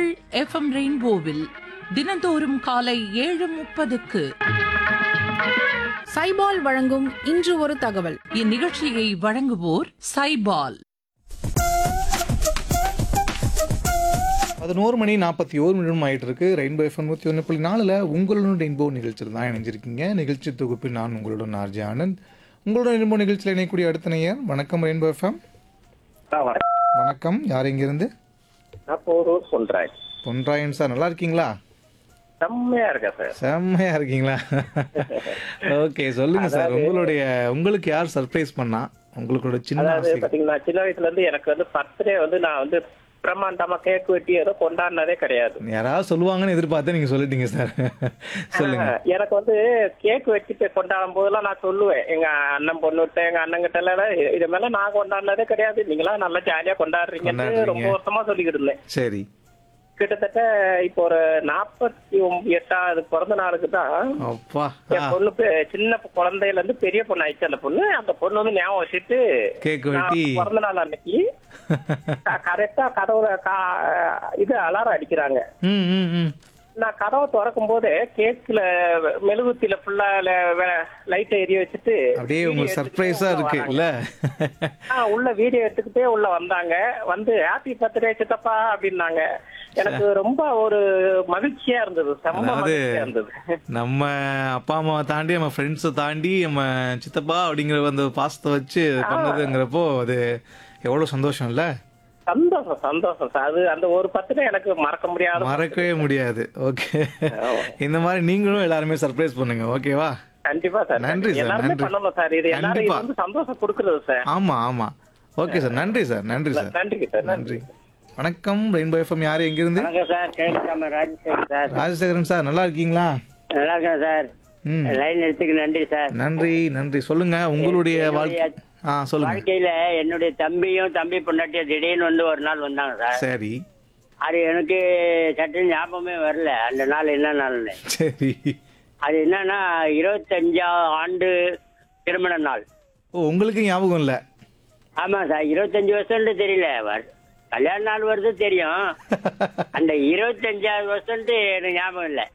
FM ரெயின்போவில் தினந்தோறும் காலை ஏழு முப்பதுக்கு சைபால் வழங்கும் இன்று ஒரு தகவல் இந்நிகழ்ச்சியை வழங்குவோர் சைபால் பதினோரு மணி நாற்பத்தி ஓரு நிமிடம் ஆயிட்டு இருக்கு ரெயின்போ எஃப்எம் நூற்றி ஒன்று புள்ளி நாலில் உங்களுடன் ரெயின்போ நிகழ்ச்சியில் தான் இணைஞ்சிருக்கீங்க நிகழ்ச்சி தொகுப்பில் நான் உங்களுடன் ஆர்ஜி ஆனந்த் உங்களுடன் ரெயின்போ நிகழ்ச்சியில் இணையக்கூடிய அடுத்த நேயர் வணக்கம் ரெயின்போ எஃப்எம் வணக்கம் யார் இங்கிருந்து நான் போரூர் சொல்றேன் பொன்ராயன் சார் நல்லா இருக்கீங்களா செம்மையா இருக்கேன் சார் செம்மையா இருக்கீங்களா ஓகே சொல்லுங்க சார் உங்களுடைய உங்களுக்கு யார் சர்ப்ரைஸ் பண்ணா உங்களுடைய சின்ன அதாவது ஆசை பாத்தீங்கன்னா சின்ன வயசுல இருந்து எனக்கு வந்து பர்த்டே வந்து நான் வந்து பிரம்மாண்டமா கேக் வெட்டி ஏதோ கொண்டாடினதே கிடையாது யாராவது சொல்லுவாங்கன்னு எதிர்பார்த்து நீங்க சொல்லிட்டீங்க சார் சொல்லுங்க ஆஹ், எனக்கு வந்து கேக் வெட்டிட்டு கொண்டாடும் போதெல்லாம் நான் சொல்லுவேன் எங்க அண்ணன் பொண்ணுகிட்ட எங்க அண்ணன் கிட்ட எல்லாம் "இது- இது மேல நான் கொண்டாடினதே கிடையாது நீங்களா நல்லா ஜாலியா கொண்டாடுறீங்கன்னு கொண்டாடுறீங்க. ரொம்ப வருஷமா சொல்லிக்கிட்டு இருந்தேன் சரி கிட்டத்தட்ட இப்போ ஒரு நாற்பத்தி எட்டாவது பிறந்த நாளுக்கு தான் அப்பா என் பொண்ணு பெ- சின்ன குழந்தையில இருந்து பெரிய பொண்ணு ஆயிடுச்சு அந்த பொண்ணு அந்த பொண்ணு வந்து ஞாபகம் வச்சுட்டு கேக் நான் வெட்டி பிறந்த நாள் அன்னைக்கு கரெக்டா கதவுல கா- இது அலாரம் அடிக்கிறாங்க ம் ம் ம் நான் கதவை திறக்கும் போது கேக்ல மெழுகுத்தில ஃபுல்லா லைட் எரிய வச்சுட்டு அப்படியே video உங்களுக்கு எடுத்துக்கிட்டு சர்ப்ரைஸா உள்ள இருக்கு வராங்க. இல்ல ஆ, உள்ள வீடியோ எடுத்துக்கிட்டே உள்ள வந்தாங்க வந்து ஹாப்பி பர்த்டே சித்தப்பா அப்படின்னாங்க எனக்கு ரொம்ப ஒரு மகிழ்ச்சியா இருந்தது செம்ம அதாவது மகிழ்ச்சியா இருந்தது நம்ம அப்பா அம்மாவை தாண்டி நம்ம ஃப்ரெண்ட்ஸை தாண்டி நம்ம சித்தப்பா அப்படிங்கிற அந்த பாசத்தை வச்சு பண்ணதுங்கிறப்போ அது எவ்வளவு சந்தோஷம் இல்ல சந்தோஷம் சந்தோஷம் சார் அது அந்த ஒரு பர்த்டே எனக்கு மறக்க முடியாத மறக்கவே முடியாது ஓகே இந்த மாதிரி நீங்களும் எல்லாருமே சர்ப்ரைஸ் பண்ணுங்க ஓகேவா கண்டிப்பா சார் நன்றி சார், எல்லாருமே நன்றி. பண்ணணும் சார் இது எல்லாரும் இது கண்டிப்பா. வந்து சந்தோஷம் கொடுக்கறது சார் ஆமா ஆமா ஓகே சார் நன்றி சார் நன்றி சார் நன்றி சார் நன்றி வணக்கம் ரெயின்போ எஃப்எம் யாரு எங்கிருந்து வணக்கம் சார் கேட்காம ராஜசேகர் சார் ராஜசேகரன் சார் நல்லா இருக்கீங்களா நல்லா இருக்கேன் சார் ம் லைன் எடுத்துக்கு நன்றி சார் நன்றி நன்றி சொல்லுங்க உங்களுடைய வாழ்க்கை ஆ சொல்லுங்க வாழ்க்கையில என்னுடைய தம்பியும் தம்பி பொண்டாட்டியும் திடீர்னு வந்து ஒரு நாள் வந்தாங்க சார் சரி அது எனக்கு சட்டு ஞாபகமே வரல அந்த நாள் என்ன நாள்னு சரி அது என்னன்னா இருபத்தஞ்சாம் ஆண்டு திருமண நாள் ஓ உங்களுக்கு ஞாபகம் இல்ல ஆமா சார் இருபத்தஞ்சு வருஷம்னு தெரியல வ- கல்யாண நாள் வருது தெரியும் அந்த இருபத்தஞ்சாவது வருஷம்ட்டு எனக்கு ஞாபகம் இல்லை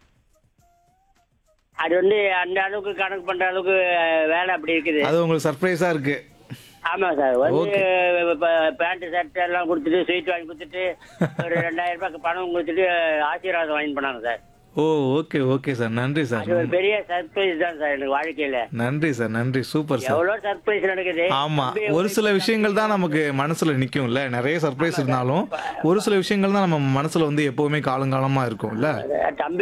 அது வந்து அந்த அளவுக்கு கணக்கு பண்ற அளவுக்கு அஹ், வேலை அப்படி இருக்குது அது உங்களுக்கு சர்ப்ரைஸா இருக்கு ஆமா சார் வந்து பேண்ட் ஷர்ட் எல்லாம் கொடுத்துட்டு ஸ்வீட் வாங்கி கொடுத்துட்டு ஒரு ரெண்டாயிரம் ரூபாய்க்கு பணம் கொடுத்துட்டு ஆசீர்வாதம் வாங்கி போனாங்க சார் ஓ ஓகே ஓகே சார் நன்றி சார் அது ஒரு பெரிய சர்ப்ரைஸ் தான் சார் எனக்கு வாழ்க்கையில நன்றி சார் நன்றி சூப்பர் சார் எவ்வளவு சர்ப்ரைஸ் நடக்குது ஆமா தம்பி ஒரு சில விஷயங்கள் தான் நமக்கு மனசுல நிக்கும்ல நிறைய சர்ப்ரைஸ் இருந்தாலும் ஒரு சில விஷயங்கள் தான் நம்ம மனசுல வந்து எப்பவுமே காலங்காலமா இருக்கும்ல தம்பி